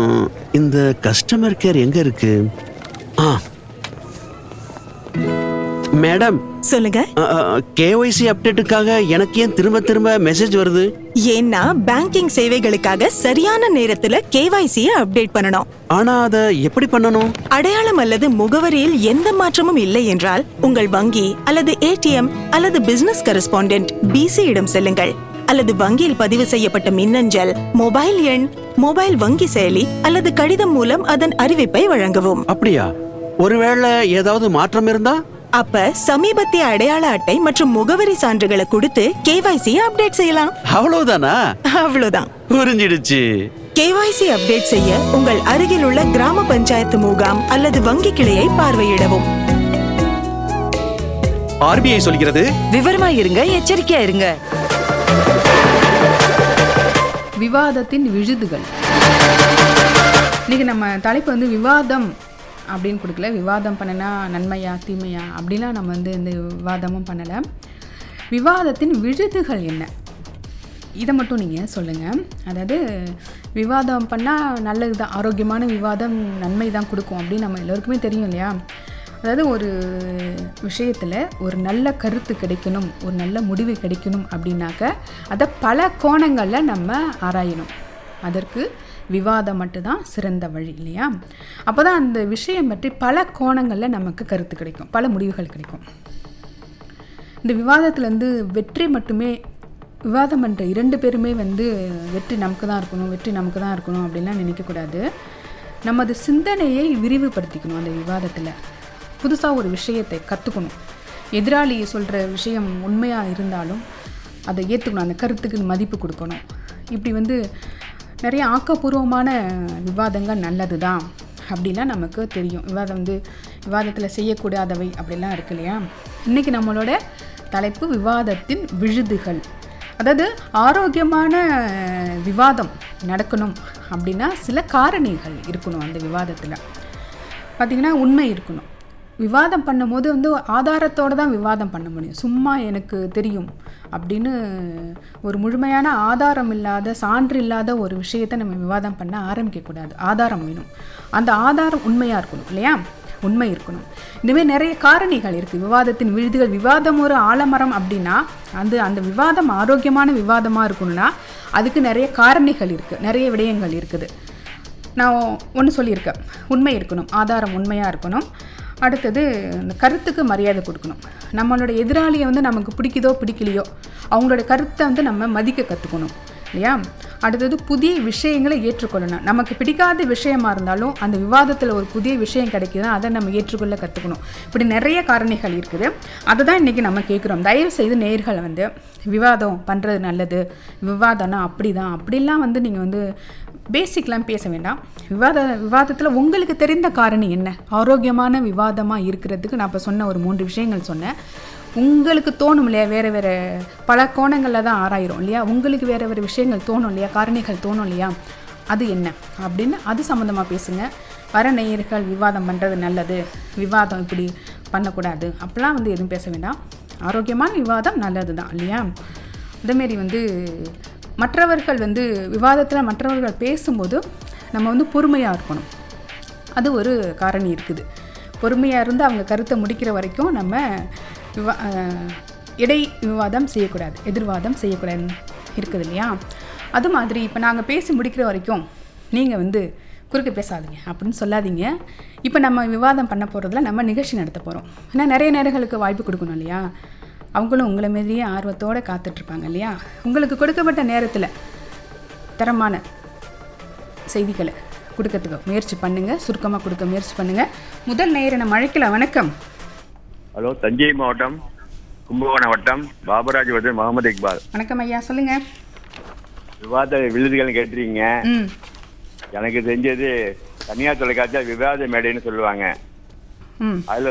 ம், இந்த customer care எங்க இருக்கு ஆ மேடம் சொல்லுங்க கேஒய்சி அப்டேட்டுக்காக எனக்கு ஏன் திரும்ப திரும்ப மெசேஜ் வருது ஏன்னா பேங்கிங் சேவைகளுக்காக சரியான நேரத்துல கேவைசியை அப்டேட் பண்ணணும் ஆனா அதை எப்படி பண்ணணும் அடையாளம் அல்லது முகவரியில் எந்த மாற்றமும் இல்லை என்றால் உங்கள் வங்கி அல்லது ஏடிஎம் அல்லது பிசினஸ் கரஸ்பாண்டென்ட் பிசி இடம் செல்லுங்கள் அல்லது வங்கியில் பதிவு செய்யப்பட்ட மின்னஞ்சல் மொபைல் எண் மொபைல் வங்கி செயலி அல்லது கடிதம் மூலம் அதன் அறிவிப்பை வழங்கவும் அப்படியா ஒருவேளை ஏதாவது மாற்றம் இருந்தா அப்ப சமீபத்திய அடையாள அட்டை மற்றும் முகவரி சான்றுகளை கொடுத்து கேவைசியை அப்டேட் செய்யலாம் அவ்வளவுதானா அவ்வளவுதான் புரிஞ்சிடுச்சு கேவைசி அப்டேட் செய்ய உங்கள் அருகில் உள்ள கிராம பஞ்சாயத்து முகாம் அல்லது வங்கி கிளையை பார்வையிடவும் ஆர்பிஐ சொல்கிறது விவரமா இருங்க எச்சரிக்கையா இருங்க விவாதத்தின் விழுதுகள் இன்னைக்கு நம்ம தலைப்பு வந்து விவாதம் அப்படின்னு கொடுக்கல விவாதம் பண்ணனா நன்மையா தீமையா அப்படிலாம் நம்ம வந்து இந்த விவாதமும் பண்ணலை விவாதத்தின் விழுதுகள் என்ன இதை மட்டும் நீங்கள் சொல்லுங்கள் அதாவது விவாதம் பண்ணால் நல்லது தான் ஆரோக்கியமான விவாதம் நன்மை தான் கொடுக்கும் அப்படின்னு நம்ம எல்லோருக்குமே தெரியும் இல்லையா அதாவது ஒரு விஷயத்தில் ஒரு நல்ல கருத்து கிடைக்கணும் ஒரு நல்ல முடிவு கிடைக்கணும் அப்படின்னாக்க அதை பல கோணங்களில் நம்ம ஆராயணும் அதற்கு விவாதம் மட்டும்தான் சிறந்த வழி இல்லையா அப்போ தான் அந்த விஷயம் பற்றி பல கோணங்களில் நமக்கு கருத்து கிடைக்கும் பல முடிவுகள் கிடைக்கும் இந்த விவாதத்துலேருந்து வெற்றி மட்டுமே விவாதம் பண்ணுற இரண்டு பேருமே வந்து வெற்றி நமக்கு தான் இருக்கணும் வெற்றி நமக்கு தான் இருக்கணும் அப்படின்லாம் நினைக்கக்கூடாது நமது சிந்தனையை விரிவுபடுத்திக்கணும் அந்த விவாதத்தில் புதுசாக ஒரு விஷயத்தை கற்றுக்கணும் எதிராளி சொல்கிற விஷயம் உண்மையாக இருந்தாலும் அதை ஏற்றுக்கணும் அந்த கருத்துக்கு மதிப்பு கொடுக்கணும் இப்படி வந்து நிறைய ஆக்கப்பூர்வமான விவாதங்கள் நல்லது தான் அப்படிலாம் நமக்கு தெரியும் விவாதம் வந்து விவாதத்தில் செய்யக்கூடாதவை அப்படிலாம் இருக்கு இல்லையா இன்றைக்கி நம்மளோட தலைப்பு விவாதத்தின் விழுதுகள் அதாவது ஆரோக்கியமான விவாதம் நடக்கணும் அப்படின்னா சில காரணிகள் இருக்கணும் அந்த விவாதத்தில் பார்த்திங்கன்னா உண்மை இருக்கணும் விவாதம் பண்ணும்போது வந்து ஆதாரத்தோடு தான் விவாதம் பண்ண முடியும் சும்மா எனக்கு தெரியும் அப்படின்னு ஒரு முழுமையான ஆதாரம் இல்லாத சான்று இல்லாத ஒரு விஷயத்தை நம்ம விவாதம் பண்ண ஆரம்பிக்கக்கூடாது ஆதாரம் வேணும் அந்த ஆதாரம் உண்மையாக இருக்கணும் இல்லையா உண்மை இருக்கணும் இந்தமாரி நிறைய காரணிகள் இருக்குது விவாதத்தின் விழுதுகள் விவாதம் ஒரு ஆலமரம் அப்படின்னா அந்த அந்த விவாதம் ஆரோக்கியமான விவாதமாக இருக்கணும்னா அதுக்கு நிறைய காரணிகள் இருக்குது நிறைய விடயங்கள் இருக்குது நான் ஒன்று சொல்லியிருக்கேன் உண்மை இருக்கணும் ஆதாரம் உண்மையாக இருக்கணும் அடுத்தது இந்த கருத்துக்கு மரியாதை கொடுக்கணும் நம்மளோட எதிராளியை வந்து நமக்கு பிடிக்குதோ பிடிக்கலையோ அவங்களோட கருத்தை வந்து நம்ம மதிக்க கற்றுக்கணும் இல்லையா அடுத்தது புதிய விஷயங்களை ஏற்றுக்கொள்ளணும் நமக்கு பிடிக்காத விஷயமா இருந்தாலும் அந்த விவாதத்தில் ஒரு புதிய விஷயம் கிடைக்குதுன்னா அதை நம்ம ஏற்றுக்கொள்ள கற்றுக்கணும் இப்படி நிறைய காரணிகள் இருக்குது அதை தான் இன்றைக்கி நம்ம கேட்குறோம் தயவு செய்து நேர்கள் வந்து விவாதம் பண்ணுறது நல்லது விவாதம்னா அப்படி தான் அப்படிலாம் வந்து நீங்கள் வந்து பேசிக்லாம் பேச வேண்டாம் விவாத விவாதத்தில் உங்களுக்கு தெரிந்த காரணி என்ன ஆரோக்கியமான விவாதமாக இருக்கிறதுக்கு நான் இப்போ சொன்ன ஒரு மூன்று விஷயங்கள் சொன்னேன் உங்களுக்கு தோணும் இல்லையா வேறு வேறு பல கோணங்களில் தான் ஆராயிரும் இல்லையா உங்களுக்கு வேறு வேறு விஷயங்கள் தோணும் இல்லையா காரணிகள் தோணும் இல்லையா அது என்ன அப்படின்னு அது சம்மந்தமாக பேசுங்க வர நேயர்கள் விவாதம் பண்ணுறது நல்லது விவாதம் இப்படி பண்ணக்கூடாது அப்படிலாம் வந்து எதுவும் பேச வேண்டாம் ஆரோக்கியமான விவாதம் நல்லது தான் இல்லையா அதேமாரி வந்து மற்றவர்கள் வந்து விவாதத்தில் மற்றவர்கள் பேசும்போது நம்ம வந்து பொறுமையாக இருக்கணும் அது ஒரு காரணி இருக்குது பொறுமையாக இருந்து அவங்க கருத்தை முடிக்கிற வரைக்கும் நம்ம விவா அஹ், இடை விவாதம் செய்யக்கூடாது எதிர்வாதம் செய்யக்கூடாது இருக்குது இல்லையா அது மாதிரி இப்போ நாங்கள் பேசி முடிக்கிற வரைக்கும் நீங்கள் வந்து குறுக்க பேசாதீங்க அப்படின்னு சொல்லாதீங்க இப்போ நம்ம விவாதம் பண்ண போகிறதுல நம்ம நிகழ்ச்சி நடத்த போகிறோம் ஏன்னா நிறைய நேரங்களுக்கு வாய்ப்பு கொடுக்கணும் இல்லையா அவங்களும் உங்களை மாதிரியே ஆர்வத்தோடு காத்துட்ருப்பாங்க இல்லையா உங்களுக்கு கொடுக்கப்பட்ட நேரத்தில் தரமான செய்திகளை கொடுக்கறதுக்கு முயற்சி பண்ணுங்கள் சுருக்கமாக கொடுக்க முயற்சி பண்ணுங்கள் முதல் நேரம் நம்ம அழைக்கல வணக்கம் ஹலோ தஞ்சை மாவட்டம் கும்பகோணம் வட்டம் பாபராஜ் வட்டம் முகமது இக்பால் வணக்கம் ஐயா சொல்லுங்கள் விவாத விழுதுகள் கேட்டிருக்கீங்க ம் எனக்கு தெரிஞ்சது தனியார் தொலைக்காட்சியில் விவாத மேடைன்னு சொல்லுவாங்க ம் அதில்